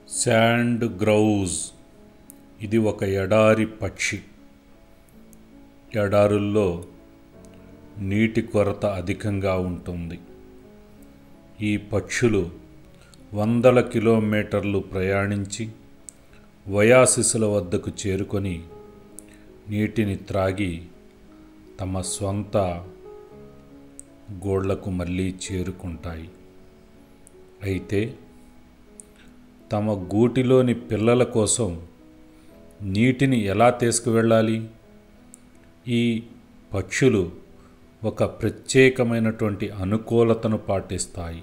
sand grouse ఇది ఒక ఎడారి పక్షి ఎడారుల్లో నీటి కొరత అధికంగా ఉంటుంది ఈ పక్షులు వందల కిలోమీటర్లు ప్రయాణించి వయాసిసుల వద్దకు చేరుకొని నీటిని త్రాగి తమ స్వంత గోళ్లకు మళ్ళీ చేరుకుంటాయి అయితే తమ గూటిలోని పిల్లల కోసం నీటిని ఎలా తీసుకువెళ్ళాలి ఈ పక్షులు ఒక ప్రత్యేకమైనటువంటి అనుకూలతను పాటిస్తాయి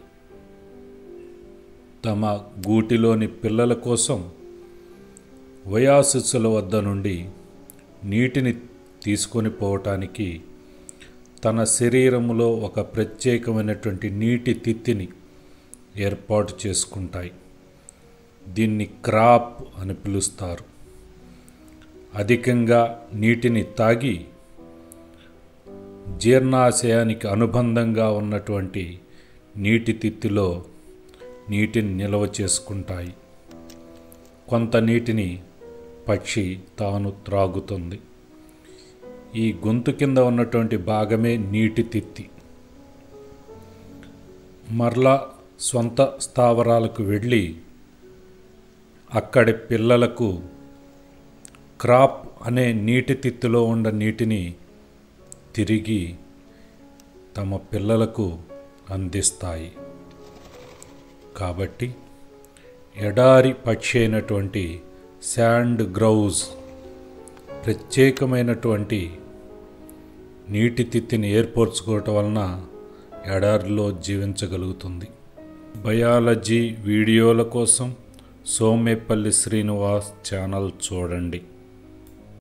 తమ గూటిలోని పిల్లల కోసం వయాశిస్సుల వద్ద నుండి నీటిని తీసుకొని పోవటానికి తన శరీరములో ఒక ప్రత్యేకమైనటువంటి నీటి తిత్తిని ఏర్పాటు చేసుకుంటాయి దీన్ని క్రాప్ అని పిలుస్తారు అధికంగా నీటిని తాగి జీర్ణాశయానికి అనుబంధంగా ఉన్నటువంటి నీటి తిత్తిలో నీటిని నిల్వ చేసుకుంటాయి కొంత నీటిని పక్షి తాను త్రాగుతుంది ఈ గొంతు కింద ఉన్నటువంటి భాగమే నీటి తిత్తి మరలా సొంత స్థావరాలకు వెళ్ళి అక్కడి పిల్లలకు క్రాప్ అనే నీటి తిత్తులో ఉన్న నీటిని తిరిగి తమ పిల్లలకు అందిస్తాయి కాబట్టి ఎడారి పక్షి అయినటువంటి శాండ్ గ్రౌజ్ ప్రత్యేకమైనటువంటి నీటి తిత్తిని ఏర్పరచుకోవటం వలన ఎడారిలో జీవించగలుగుతుంది బయాలజీ వీడియోల కోసం సోమేపల్లి శ్రీనివాస్ ఛానల్ చూడండి